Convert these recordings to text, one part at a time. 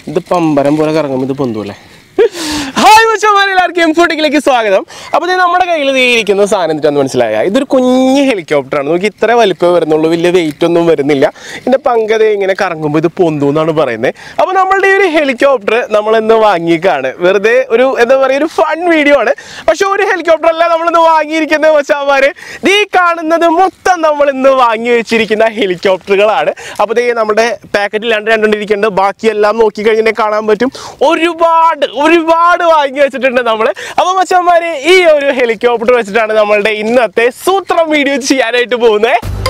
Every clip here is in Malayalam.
ഇത് പമ്പരം പോലെ കറങ്ങുമ്പോൾ ഇത് പൊന്തൂല്ലേ ഹായ് മച്ചന്മാരെ എല്ലാവർക്കും എം ഫോട്ടിക്കിലേക്ക് സ്വാഗതം അപ്പോൾ ഇത് നമ്മുടെ കയ്യിൽ ദേ ഇരിക്കുന്ന സാധനം എന്നിട്ടാന്ന് മനസ്സിലായ ഇതൊരു കുഞ്ഞ് ഹെലികോപ്റ്ററാണ് നോക്കി ഇത്ര വലിപ്പം വരുന്നുള്ളൂ വലിയ വെയിറ്റ് ഒന്നും വരുന്നില്ല ഇതിന്റെ പങ്കത ഇങ്ങനെ കറങ്ങുമ്പോൾ ഇത് പൊന്തു എന്നാണ് പറയുന്നത് അപ്പോൾ നമ്മളുടെ ഈ ഒരു ഹെലികോപ്റ്റർ നമ്മൾ ഇന്ന് വാങ്ങിയേക്കാണ് വെറുതെ ഒരു എന്താ പറയുക ഒരു ഫൺ വീഡിയോ ആണ് പക്ഷെ ഒരു ഹെലികോപ്റ്റർ അല്ല നമ്മൾ ഇന്ന് വാങ്ങിയിരിക്കുന്നത് മച്ചാമാര് ഈ കാണുന്നത് മൊത്തം നമ്മൾ ഇന്ന് വാങ്ങി വെച്ചിരിക്കുന്ന ഹെലികോപ്റ്ററുകളാണ് അപ്പോൾ ദേ നമ്മുടെ പാക്കറ്റിൽ രണ്ട് രണ്ടുകൊണ്ടിരിക്കുന്നുണ്ട് ബാക്കിയെല്ലാം നോക്കി കഴിഞ്ഞാൽ കാണാൻ പറ്റും ഒരുപാട് ഒരുപാട് വാങ്ങി വെച്ചിട്ടുണ്ട് നമ്മൾ അപ്പോൾ മച്ചന്മാര് ഈ ഒരു ഹെലികോപ്റ്റർ വെച്ചിട്ടാണ് നമ്മളുടെ ഇന്നത്തെ സൂത്രം വീഡിയോ ചെയ്യാനായിട്ട് പോകുന്നത്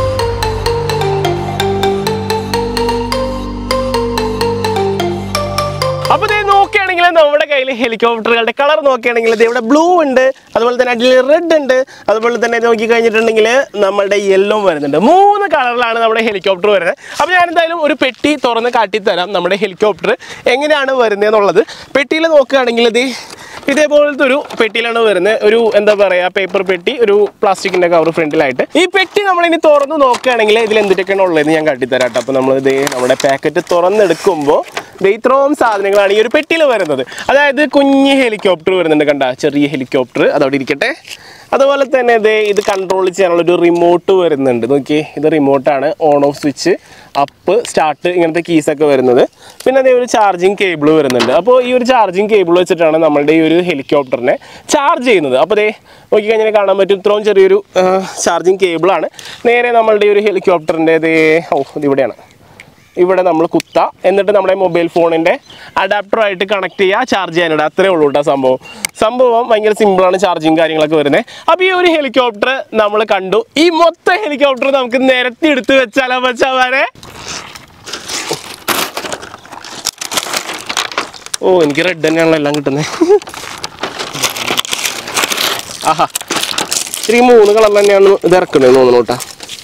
അപ്പൊ ഇത് നോക്കുകയാണെങ്കിൽ നമ്മുടെ കയ്യിൽ ഹെലികോപ്റ്ററുകളുടെ കളർ നോക്കുകയാണെങ്കിൽ ഇത് ഇവിടെ ബ്ലൂ ഉണ്ട് അതുപോലെ തന്നെ അടിയിൽ റെഡ് ഉണ്ട് അതുപോലെ തന്നെ നോക്കി കഴിഞ്ഞിട്ടുണ്ടെങ്കിൽ നമ്മുടെ യെല്ലോ വരുന്നുണ്ട് മൂന്ന് കളറിലാണ് നമ്മുടെ ഹെലികോപ്റ്റർ വരുന്നത് അപ്പോൾ ഞാൻ എന്തായാലും ഒരു പെട്ടി തുറന്ന് കാട്ടിത്തരാം നമ്മുടെ ഹെലികോപ്റ്റർ എങ്ങനെയാണ് വരുന്നത് എന്നുള്ളത് പെട്ടിയിൽ നോക്കുകയാണെങ്കിൽ ഇത് ഇതേപോലത്തെ ഒരു പെട്ടിയിലാണ് വരുന്നത് ഒരു എന്താ പറയാ പേപ്പർ പെട്ടി ഒരു പ്ലാസ്റ്റിക്കിന്റെ കവർ ഫ്രണ്ടിലായിട്ട് ഈ പെട്ടി നമ്മൾ ഇനി തുറന്ന് നോക്കുകയാണെങ്കിൽ ഇതിൽ എന്തൊക്കെയാണ് ഉള്ളതെന്ന് ഞാൻ കാട്ടിത്തരാം കേട്ടോ അപ്പോൾ നമ്മൾ ഇത് നമ്മുടെ പാക്കറ്റ് തുറന്നെടുക്കുമ്പോൾ ദേ ഇത്രയും സാധനങ്ങളാണ് ഈ ഒരു പെട്ടിയിൽ വരുന്നത് അതായത് കുഞ്ഞ് ഹെലികോപ്റ്റർ വരുന്നുണ്ട് കണ്ട ചെറിയ ഹെലികോപ്റ്റർ അതവിടെ ഇരിക്കട്ടെ അതുപോലെ തന്നെ ദേ ഇത് കൺട്രോൾ ചെയ്യാനുള്ള ഒരു റിമോട്ട് വരുന്നുണ്ട് നോക്കിയേ ഇത് റിമോട്ടാണ് on off switch up start ഇങ്ങനത്തെ കീസൊക്കെ വരുന്നത് പിന്നെ അതേ ഒരു ചാർജിങ് കേബിൾ വരുന്നുണ്ട് അപ്പോൾ ഈ ഒരു ചാർജിങ് കേബിൾ വെച്ചിട്ടാണ് നമ്മളുടെ ഈ ഒരു ഹെലികോപ്റ്ററിനെ ചാർജ് ചെയ്യുന്നത് അപ്പോൾ ദേ നോക്കിക്കഴിഞ്ഞാൽ കാണാൻ പറ്റും ഇത്രയും ചെറിയൊരു ചാർജിങ് കേബിളാണ് നേരെ നമ്മളുടെ ഈ ഒരു ഹെലികോപ്റ്ററിൻ്റെ ദേ ഓ ഇത് ഇവിടെയാണ് ഇവിടെ നമ്മൾ കുത്ത എന്നിട്ട് നമ്മുടെ മൊബൈൽ ഫോണിൻ്റെ അഡാപ്റ്ററായിട്ട് കണക്ട് ചെയ്യുക ചാർജ് ചെയ്യാനിട അത്രേ ഉള്ളൂ കേട്ടോ സംഭവം സംഭവം ഭയങ്കര സിമ്പിളാണ് ചാർജിങ് കാര്യങ്ങളൊക്കെ വരുന്നത് അപ്പോൾ ഈ ഒരു ഹെലികോപ്റ്റർ നമ്മൾ കണ്ടു ഈ മൊത്തം ഹെലികോപ്റ്റർ നമുക്ക് നിരത്തി എടുത്ത് വെച്ചാലോ വെച്ചാൽ ഓ എനിക്ക് റെഡ് തന്നെയാണല്ലോ എല്ലാം കിട്ടുന്നത് ആഹാ ഇത്തിരി മൂന്ന് കളർ തന്നെയാണ് ഇത് ഇറക്കുന്നത് തോന്നുന്നു കേട്ടോ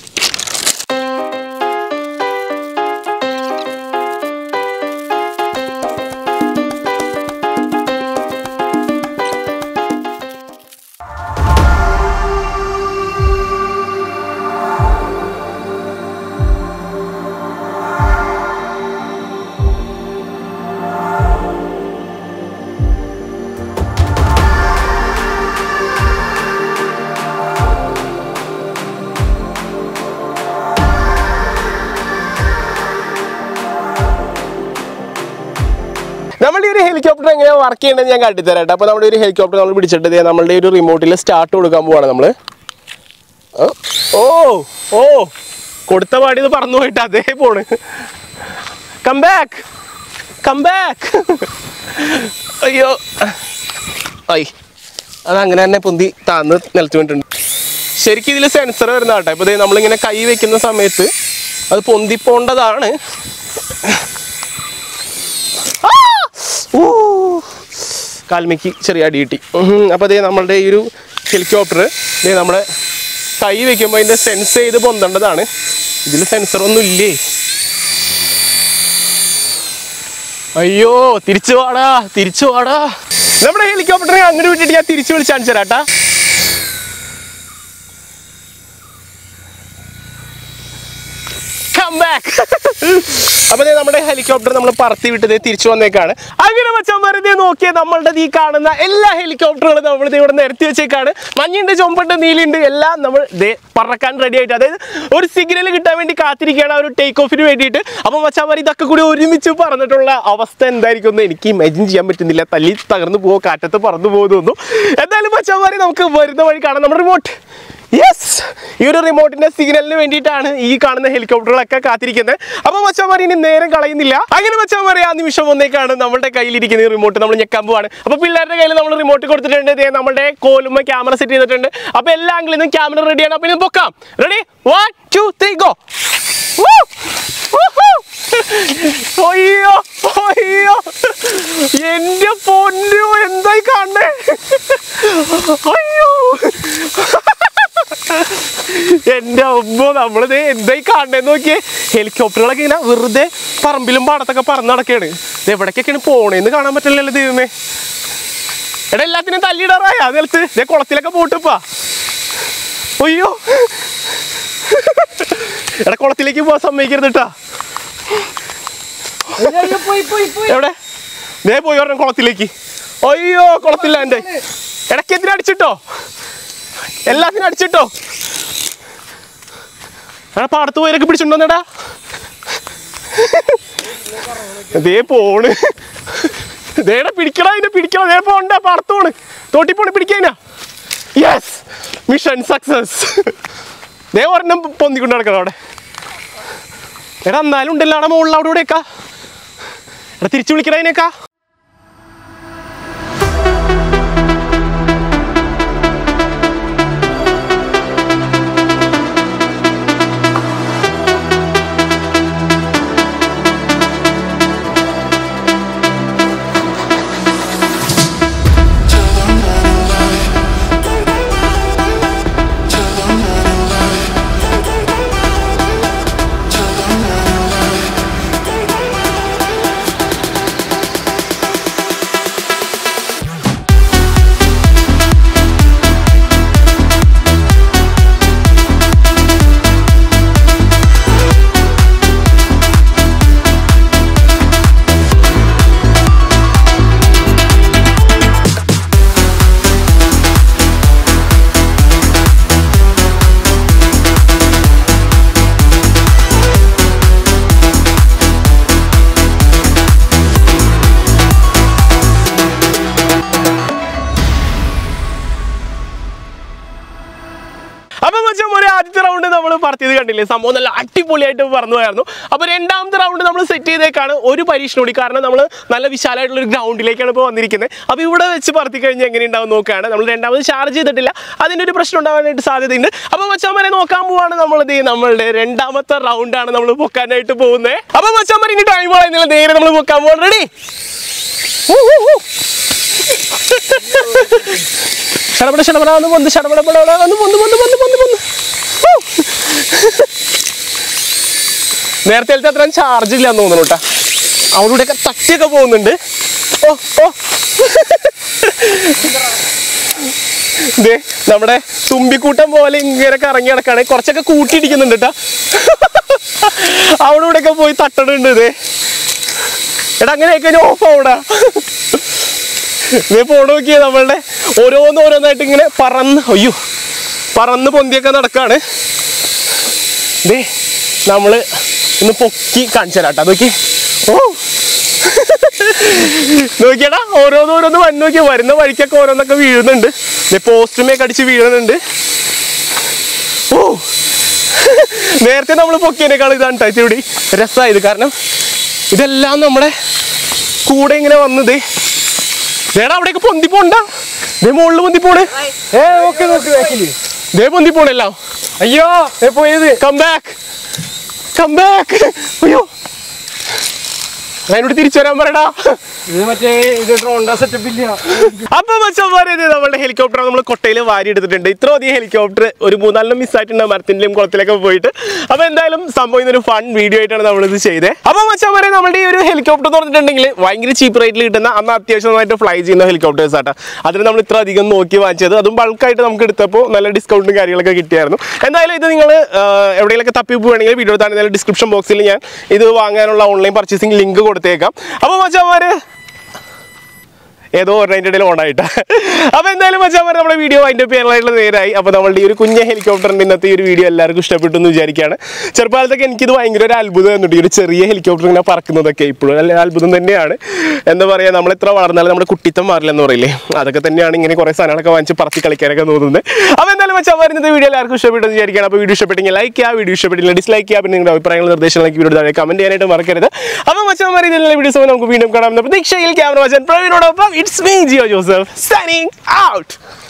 നമ്മുടെ ഈ ഒരു ഹെലികോപ്റ്റർ എങ്ങനെയാണ് വർക്ക് ചെയ്യേണ്ടത് ഞാൻ കാട്ടിത്തരാം കേട്ടോ അപ്പോൾ നമ്മുടെ ഒരു ഹെലികോപ്റ്റർ നമ്മൾ പിടിച്ചിട്ട് ദേ നമ്മളുടെ ഒരു റിമോട്ടിൽ സ്റ്റാർട്ട് കൊടുക്കാൻ പോവാണ് നമ്മൾ ഓ ഓ കൊടുത്ത പാടി ഇത് പറന്നു പോയിട്ട് അതേ പോണ് കം ബാക്ക് കം ബാക്ക് അയ്യോ ഐ അത് അങ്ങനെ തന്നെ പൊന്തി താന്ന് നിലത്ത് വീണിട്ടുണ്ട് ശരിക്കും ഇതിൽ സെൻസർ വരുന്ന കേട്ടോ ഇപ്പോൾ നമ്മളിങ്ങനെ കൈ വെക്കുന്ന സമയത്ത് അത് പൊന്തിപ്പോണ്ടതാണ് ആ! ഊ! കാൽമയ്ക്ക് ചെറിയ അടി കിട്ടി ഉഹും. അപ്പോൾ അതേ നമ്മളുടെ ഈ ഒരു ഹെലികോപ്റ്റർ ഇതേ നമ്മുടെ കൈ വെക്കുമ്പോൾ അതിൻ്റെ സെൻസ് ചെയ്ത് പൊന്തേണ്ടതാണ് ഇതിൽ സെൻസർ ഒന്നും ഇല്ലേ അയ്യോ തിരിച്ചു വാടാ തിരിച്ചു വാടാ നമ്മുടെ ഹെലികോപ്റ്ററെ അങ്ങനെ വിട്ടിട്ട് ഞാൻ തിരിച്ചു വിളിച്ച് കാണിച്ചു തരാട്ടാ കം ബാക്ക് അപ്പൊ ദേ നമ്മുടെ ഹെലികോപ്റ്റർ നമ്മൾ പറത്തി വിട്ടത് തിരിച്ചു വന്നേക്കാണ് അങ്ങനെ വെച്ചാൽ ദേ നോക്കിയ നമ്മളുടെ ഈ കാണുന്ന എല്ലാ ഹെലികോപ്റ്ററുകളും നമ്മൾ ദേ ഇവിടെ നിരത്തി വെച്ചേക്കാണ് മഞ്ഞുണ്ട് ചുമപ്പുണ്ട് നീലുണ്ട് എല്ലാം നമ്മൾ ദേ പറക്കാൻ റെഡി ആയിട്ട് അതായത് ഒരു സിഗ്നൽ കിട്ടാൻ വേണ്ടി കാത്തിരിക്കുകയാണ് ആ ഒരു ടേക്ക് ഓഫിന് വേണ്ടിയിട്ട് അപ്പൊ മച്ചാമാർ ഇതൊക്കെ കൂടി ഒരുമിച്ച് പറഞ്ഞിട്ടുള്ള അവസ്ഥ എന്തായിരിക്കും എന്ന് എനിക്ക് ഇമാജിൻ ചെയ്യാൻ പറ്റുന്നില്ല തല്ലി തകർന്നു പോവോ കാറ്റത്ത് പറന്നു പോകുന്നു എന്തായാലും മച്ചാമാരെ നമുക്ക് വരുന്ന വഴി കാണാം നമ്മുടെ റിമോട്ട് യെസ് ഈ ഒരു റിമോട്ടിന്റെ സിഗ്നലിന് വേണ്ടിയിട്ടാണ് ഈ കാണുന്ന ഹെലികോപ്റ്ററുകളൊക്കെ കാത്തിരിക്കുന്നത് അപ്പൊ മച്ചാമാർ ഇനി നേരം കളയുന്നില്ല അങ്ങനെ മച്ചാമാർ ആ നിമിഷം ഒന്നേക്കാണ് നമ്മുടെ കയ്യിലിരിക്കുന്ന ഈ റിമോട്ട് നമ്മൾ ഞെക്കാൻ പോവാണ് അപ്പൊ പിള്ളേരുടെ കയ്യിൽ നമ്മൾ റിമോട്ട് കൊടുത്തിട്ടുണ്ട് ദേ നമ്മുടെ കോലുമ്മ ക്യാമറ സെറ്റ് ചെയ്തിട്ടുണ്ട് അപ്പൊ എല്ലാ ആംഗിളിൽ നിന്നും ക്യാമറ റെഡിയാണ് അപ്പൊ ഇത് പൊക്കാം ready one two three go അയ്യോ അയ്യോ എന്റെ പൊന്നു എന്തായി കാണണേ അയ്യോ എന്റെ അമ്മ നമ്മളിത് എന്തായി കാണണേന്ന് നോക്കിയേ ഹെലികോപ്റ്ററുകളൊക്കെ ഇങ്ങനെ വെറുതെ പറമ്പിലും പാടത്തൊക്കെ പറന്ന് നടക്കുകയാണ് ഇത് എവിടേക്കൊക്കെയാണ് പോണേന്ന് കാണാൻ പറ്റില്ലല്ലോ ദൈവമേ എടാ എല്ലാത്തിനും തല്ലിയിടാറായ നിലത്ത് ഇതേ കുളത്തിലൊക്കെ പോട്ടിപ്പാ അയ്യോ എടാ കുളത്തിലേക്ക് പോവാൻ സമ്മതിക്കരുത് കേട്ടാ അയ്യോ, പോയി പോയി പോയി എവിടെ ദേ പോയി പറഞ്ഞ കുളത്തിലേക്ക് അയ്യോ കുളത്തില്ല എൻ്റെ ഇടയ്ക്ക് എന്തിനാ അടിച്ചിട്ടോ എല്ലാത്തിനും അടിച്ചിട്ടോ എടാ പാടത്ത് പോയതൊക്കെ പിടിച്ചിട്ടുണ്ടോന്നെടാ ദേ പോണ് ദേടാ പിടിക്കണ ഇതിനെ പിടിക്കണം ദേ പോണ്ട പാടത്ത് പോണ് തോട്ടി പോണ് പിടിക്കാനാ യെസ് മിഷൻ സക്സസ് ദേ ഒരെണ്ണം പൊന്തിക്കൊണ്ട് നടക്കണം അവിടെ എടാ എന്നാലും ഉണ്ടല്ലോ അവിടെ മുകളിൽ അവിടെ ഇവിടെയൊക്കെ എടാ തിരിച്ചു വിളിക്കണ അതിനേക്കാ അപ്പൊ മച്ചാൻ ഒരു ആദ്യത്തെ റൗണ്ട് നമ്മൾ പറത്തിയത് കണ്ടില്ലേ സംഭവം നല്ല അടിപൊളിയായിട്ട് പറഞ്ഞു പോയായിരുന്നു അപ്പൊ രണ്ടാമത്തെ റൗണ്ട് നമ്മൾ സെറ്റ് ചെയ്തേക്കാണ് ഒരു പരീക്ഷണം കൂടി കാരണം നമ്മൾ നല്ല വിശാലമായിട്ടുള്ള ഒരു ഗ്രൗണ്ടിലേക്കാണ് ഇപ്പോൾ വന്നിരിക്കുന്നത് അപ്പൊ ഇവിടെ വെച്ച് പറത്തി കഴിഞ്ഞാൽ എങ്ങനെ ഉണ്ടാവും നോക്കുകയാണ് നമ്മൾ രണ്ടാമത് ചാർജ് ചെയ്തിട്ടില്ല അതിന്റെ ഒരു പ്രശ്നം ഉണ്ടാവാനായിട്ട് സാധ്യതയുണ്ട് അപ്പൊ മച്ചാന്മാരെ നോക്കാൻ പോവാണ് നമ്മളിത് നമ്മളുടെ രണ്ടാമത്തെ റൗണ്ടാണ് നമ്മൾ പൊക്കാനായിട്ട് പോകുന്നത് അപ്പൊ മച്ചാന്മാർ ഇനി ടൈം പറയുന്നില്ല നേരെ നമ്മൾ പൊക്കാൻ പോകാൻ റെഡി ശടപട ശടപട ഒന്ന് പൊന്ത് ശടപട പട ഒന്ന് പൊന്ത് പൊന്ത് പൊന്ത് പൊന്ത് പൊന്ത് ഹൂ. നേരത്തെ അത്ര ചാർജ് ഇല്ല തോന്നുന്നു കേട്ടാ അവളുടെയൊക്കെ തട്ടിയൊക്കെ പോകുന്നുണ്ട് ഓ ഓ ദേ നമ്മുടെ തുമ്പിക്കൂട്ടം പോലെ ഇങ്ങനെ കറങ്ങി നടക്കാണ് കുറച്ചൊക്കെ കൂട്ടിയിടിക്കുന്നുണ്ട് കേട്ടാ അവിടെ ഇവിടെയൊക്കെ പോയി തട്ടണുണ്ട് ഇതേ എടാ അങ്ങനെ കഴിഞ്ഞാൽ ഓഫ് ആവൂടാ നീ പോണ നോക്കിയേ നമ്മളുടെ ഓരോന്ന് ഓരോന്നായിട്ട് ഇങ്ങനെ പറന്ന് അയ്യോ പറന്ന് പൊന്തിയൊക്കെ നടക്കാണ് ദേ നമ്മള് ഒന്ന് പൊക്കി കാണിച്ചു തരാം കേട്ടോ നോക്കി ഓ നോക്കിയടാ ഓരോന്ന് ഓരോന്ന് വന്ന് നോക്കിയാ വരുന്ന വഴിക്കൊക്കെ ഓരോന്നൊക്കെ വീഴുന്നുണ്ട് പോസ്റ്റുമേക്ക് അടിച്ച് വീഴുന്നുണ്ട് ഓ നേരത്തെ നമ്മൾ പൊക്കിയതിനേക്കാൾ ഇതാണ് കേട്ടോ ഇത്തിരി രസമായത് കാരണം ഇതെല്ലാം നമ്മുടെ കൂടെ ഇങ്ങനെ വന്നത് ദേടാ അവിടേക്ക് പൊന്തി പോണ്ട ദേ മുകളിൽ പൊന്തി പോണ് ഏ ഓക്കെ നോക്ക് ബാക്കില് ദേ പൊന്തി പോണെല്ലാം അയ്യോ ഏ പോയത് കം ബാക്ക് കം ബാക്ക് അയ്യോ അതിനോട് തിരിച്ചു വരാൻ പറയടാ ഇത് മറ്റേ ഇത് ഡ്രോണ്ട സെറ്റപ്പ് ഇല്ല അപ്പൊ മച്ചന്മാരെ ഇത് നമ്മുടെ ഹെലികോപ്റ്റർ നമ്മൾ കൊട്ടയിൽ വാരി എടുത്തിട്ടുണ്ട് ഇത്ര അധികം ഹെലികോപ്റ്റർ ഒരു മൂന്നാലിനും മിസ്സായിട്ടുണ്ട് മരത്തിന്റെയും കുളത്തിലൊക്കെ പോയിട്ട് അപ്പൊ എന്തായാലും സംഭവം ഇതൊരു ഫൺ വീഡിയോ ആയിട്ടാണ് നമ്മളിത് ചെയ്തത് അപ്പൊ മച്ചന്മാരെ നമ്മുടെ ഈ ഒരു ഹെലികോപ്റ്റർ എന്ന് പറഞ്ഞിട്ടുണ്ടെങ്കിൽ ഭയങ്കര ചീപ്പ് റേറ്റിൽ കിട്ടുന്ന അന്ന് അത്യാവശ്യമായിട്ട് ഫ്ലൈ ചെയ്യുന്ന ഹെലികോപ്റ്റേഴ്സ് ആട്ടോ അതിന് നമ്മൾ ഇത്ര അധികം നോക്കി വാങ്ങിച്ചത് അതും ബൾക്കായിട്ട് നമുക്ക് എടുത്തപ്പോൾ നല്ല ഡിസ്കൗണ്ടും കാര്യങ്ങളൊക്കെ കിട്ടിയായിരുന്നു എന്തായാലും ഇത് നിങ്ങൾ എവിടെയെങ്കിലൊക്കെ തപ്പി പോവുകയാണെങ്കിൽ വീഡിയോ താഴെ ഡിസ്ക്രിപ്ഷൻ ബോക്സിൽ ഞാൻ ഇത് വാങ്ങാനുള്ള ഓൺലൈൻ പർച്ചേസിംഗ് ലിങ്ക് കൊടുത്തേക്കാം അപ്പോൾ മച്ചന്മാര് ഏതോ ഒരെണ്ണതിൻ്റെ ഇടയിൽ ഓണായിട്ട് അപ്പോൾ എന്തായാലും മച്ചാൻ പറഞ്ഞ നമ്മുടെ വീഡിയോ അതിൻ്റെ പേരായിട്ടുള്ള നേരായി അപ്പോൾ നമ്മളുടെ ഈ ഒരു കുഞ്ഞ ഹെലികോപ്റ്ററിൻ്റെ ഇന്നത്തെ ഈ ഒരു വീഡിയോ എല്ലാവർക്കും ഇഷ്ടപ്പെട്ടു എന്ന് വിചാരിക്കുകയാണ് ചെറുപ്പകാലത്തൊക്കെ എനിക്കിത് ഭയങ്കര ഒരു അത്ഭുതം എന്നിട്ട് ഈ ഒരു ചെറിയ ഹെലികോപ്റ്റർ ഇങ്ങനെ പറക്കുന്നതൊക്കെ ഇപ്പോഴും നല്ല അത്ഭുതം തന്നെയാണ് എന്താ പറയുക നമ്മൾ എത്ര വളർന്നാലും നമ്മുടെ കുട്ടിത്തം മാറില്ല എന്ന് പറയില്ലേ അതൊക്കെ തന്നെയാണ് ഇങ്ങനെ കുറേ സാധനങ്ങളൊക്കെ വാങ്ങിച്ച് പറത്തി കളിക്കാനൊക്കെ തോന്നുന്നത് അപ്പോൾ എന്തായാലും മച്ചാൻ പറഞ്ഞ ഇന്നത്തെ വീഡിയോ എല്ലാവർക്കും ഇഷ്ടപ്പെട്ടു എന്ന് വിചാരിക്കുകയാണ് അപ്പോൾ വീഡിയോ ഇഷ്ടപ്പെട്ടെങ്കിൽ ലൈക്ക് ചെയ്യുക വീഡിയോ ഇഷ്ടപ്പെട്ടില്ല ഡിസ്ലൈക്ക് ചെയ്യുക പിന്നെ നിങ്ങളുടെ അഭിപ്രായങ്ങൾ നിർദ്ദേശങ്ങളൊക്കെ വീഡിയോ താഴെ കമൻറ്റ് ചെയ്യാനായിട്ട് മറക്കരുത് അപ്പോൾ മച്ചാൻ പറഞ്ഞ ഇതിലുള്ള വീഡിയോസ് നമുക്ക് വീണ്ടും കാണാം പ്രതീക്ഷയിൽ ക്യാമറ വാച്ചൻ പ്രവീണോടൊപ്പം it's me Jio Joseph signing out